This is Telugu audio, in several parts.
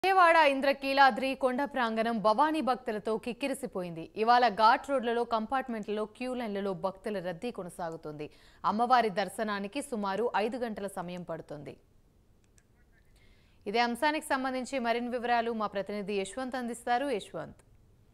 విజయవాడ ఇంద్రకీలాద్రి కొండ ప్రాంగణం భవానీ భక్తులతో కిక్కిరిసిపోయింది ఇవాళ ఘాట్ రోడ్లలో కంపార్ట్మెంట్లలో క్యూ లైన్లలో భక్తుల రద్దీ కొనసాగుతుంది అమ్మవారి దర్శనానికి సుమారు ఐదు గంటల సమయం పడుతుంది ఇదే అంశానికి సంబంధించి మరిన్ని వివరాలు మా ప్రతినిధి యశ్వంత్ అందిస్తారు యశ్వంత్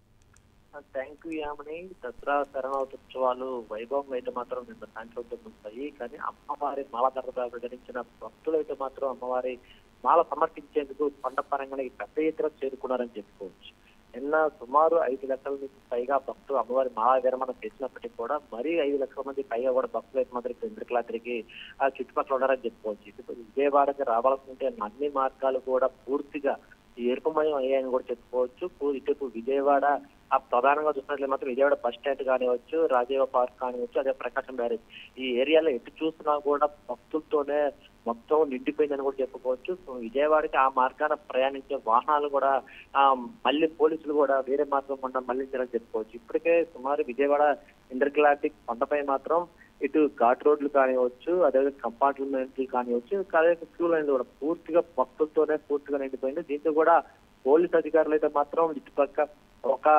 థ్యాంక్ యూ యామని దసరా శరణోత్సవాలు వైభవం అయితే మాత్రం నిన్న సాయంత్రం ఉంటాయి కానీ అమ్మవారి మాల ధర ధరించిన భక్తులు అయితే మాత్రం అమ్మవారి మాల సమర్పించేందుకు కొండ పరంగానే పెద్ద ఎత్తున చేరుకున్నారని చెప్పుకోవచ్చు నిన్న సుమారు ఐదు లక్షల నుంచి పైగా భక్తులు అమ్మవారి మాల విరమణ చేసినప్పటికీ కూడా మరీ ఐదు లక్షల మంది పైగా కూడా భక్తులు అయితే మాత్రం ఇంద్రకలాద్రికి ఆ చుట్టుపక్కల ఉన్నారని చెప్పుకోవచ్చు ఇటు విజయవాడకి రావాల్సి ఉంటే అన్ని మార్గాలు కూడా పూర్తిగా ఏర్పమయం అయ్యాయని కూడా చెప్పుకోవచ్చు పూ- ఇటు విజయవాడ ఆ ప్రధానంగా చూసినట్లయితే మాత్రం విజయవాడ బస్ స్టాండ్ కానివచ్చు రాజీవ పార్క్ కానివచ్చు అదే ప్రకాశం బ్యారేజ్ ఈ ఏరియాలో ఎటు చూసినా కూడా భక్తులతోనే మొత్తం నిండిపోయిందని కూడా చెప్పుకోవచ్చు సో విజయవాడకి ఆ మార్గాన ప్రయాణించే వాహనాలు కూడా ఆ మళ్ళీ పోలీసులు కూడా వేరే మార్గం గుండా మళ్లించారని చెప్పుకోవచ్చు ఇప్పటికే సుమారు విజయవాడ ఇంటర్క్లాటిక్ కొండపై మాత్రం ఇటు ఘాట్ రోడ్లు కానివచ్చు అదేవిధంగా కంపార్ట్మెంట్లు కానివచ్చు అదే క్యూ లైన్లు కూడా పూర్తిగా భక్తులతోనే పూర్తిగా నిండిపోయింది దీంతో కూడా పోలీస్ అధికారులు అయితే మాత్రం ఇటుపక్క ఒక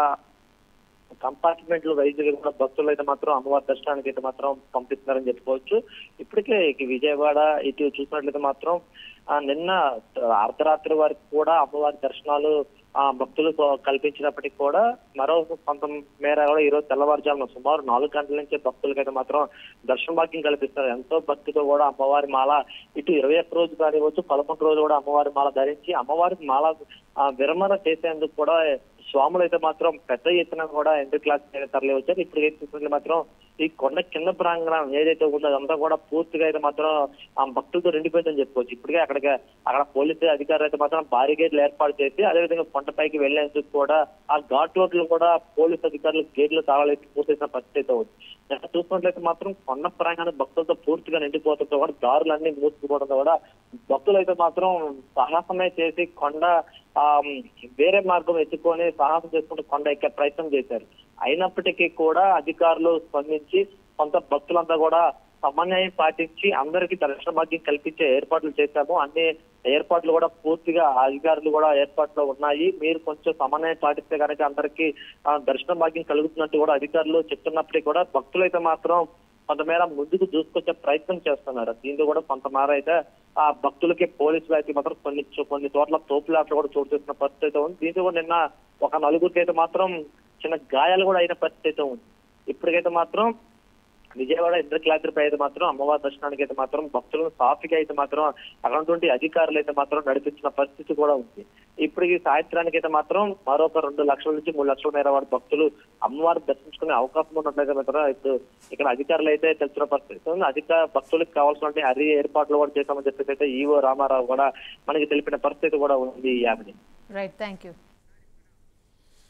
కంపార్ట్మెంట్ లో వైద్యులు కూడా భక్తులు అయితే మాత్రం అమ్మవారి దర్శనానికి అయితే మాత్రం పంపిస్తున్నారని చెప్పుకోవచ్చు ఇప్పటికే ఇక విజయవాడ ఇటు చూసినట్లయితే మాత్రం ఆ, నిన్న అర్ధరాత్రి వరకు కూడా అమ్మవారి దర్శనాలు ఆ భక్తులు కల్పించినప్పటికీ కూడా మరో కొంత మేర కూడా ఈ రోజు తెల్లవారుజామున సుమారు నాలుగు గంటల నుంచి భక్తులకైతే మాత్రం దర్శన భాగ్యం కల్పిస్తారు ఎంతో భక్తితో కూడా అమ్మవారి మాల ఇటు ఇరవై ఒక్క రోజు కానివచ్చు పదకొండు రోజులు కూడా అమ్మవారి మాల ధరించి అమ్మవారికి మాల ఆ, విరమణ చేసేందుకు కూడా స్వాములు అయితే మాత్రం పెద్ద ఎత్తున కూడా ఎందుకు క్లాస్ తరలి వచ్చారు ఇప్పుడు అయితే చూసుకుంటే మాత్రం ఈ కొండ కింద ప్రాంగణం ఏదైతే ఉందో అదంతా కూడా పూర్తిగా అయితే మాత్రం ఆ భక్తులతో నిండిపోయిందని చెప్పుకోవచ్చు ఇప్పటికే అక్కడికి అక్కడ పోలీసు అధికారులు అయితే మాత్రం బారిగేట్లు ఏర్పాటు చేసి అదేవిధంగా కొండపైకి వెళ్లేందుకు కూడా ఆ ఘాట్ రోడ్లు కూడా పోలీసు అధికారులు గేట్లు తాళాలెత్తి పూసేసిన పరిస్థితి అయితే ఉంది ఇక్కడ చూసుకున్నట్లయితే మాత్రం కొండ ప్రాంగణం భక్తులతో పూర్తిగా నిండిపోతుందో కూడా దారులన్నీ మూసుకుపోవడంతో కూడా భక్తులు అయితే మాత్రం సాహసమే చేసి కొండ ఆ వేరే మార్గం ఎత్తుకొని సాహసం చేసుకుంటూ కొండ ఎక్కే ప్రయత్నం చేశారు అయినప్పటికీ కూడా అధికారులు స్పందించి కొంత భక్తులంతా కూడా సమన్వయం పాటించి అందరికీ దర్శన భాగ్యం కల్పించే ఏర్పాట్లు చేశాము అన్ని ఏర్పాట్లు కూడా పూర్తిగా అధికారులు కూడా ఏర్పాట్లు ఉన్నాయి మీరు కొంచెం సమన్వయం పాటిస్తే కనుక అందరికీ ఆ, దర్శన భాగ్యం కలుగుతున్నట్టు కూడా అధికారులు చెప్తున్నప్పటికీ కూడా భక్తులైతే మాత్రం కొంతమేర ముందుకు దూసుకొచ్చే ప్రయత్నం చేస్తున్నారు దీంతో కూడా కొంతమేర అయితే ఆ భక్తులకి పోలీసులు అయితే మాత్రం కొన్ని చో- కొన్ని చోట్ల తోపులాట్లు కూడా చోటు చేసిన పరిస్థితి అయితే ఉంది దీంతో కూడా నిన్న ఒక నలుగురికి అయితే మాత్రం చిన్న గాయాలు కూడా అయిన పరిస్థితి అయితే ఉంది ఇప్పటికైతే మాత్రం విజయవాడ ఇంద్రకీలాద్రిపై అయితే మాత్రం అమ్మవారి దర్శనానికి అయితే మాత్రం భక్తులను సాఫీగా అయితే మాత్రం అటువంటి అధికారులు అయితే మాత్రం నడిపించిన పరిస్థితి కూడా ఉంది ఇప్పుడు ఈ సాయంత్రానికి అయితే మాత్రం మరొక రెండు లక్షల నుంచి మూడు లక్షల మేర వారి భక్తులు అమ్మవారిని దర్శించుకునే అవకాశం ఉన్నట్లయితే మాత్రం ఇప్పుడు ఇక్కడ అధికారులు అయితే తెలిసిన పరిస్థితి ఉంది అధిక భక్తులకు కావాల్సిన అన్ని ఏర్పాట్లు కూడా చేశామని చెప్పేసి అయితే ఈవో రామారావు కూడా మనకి తెలిపిన పరిస్థితి కూడా ఉంది ఈ యాభై రైట్ థ్యాంక్ యూ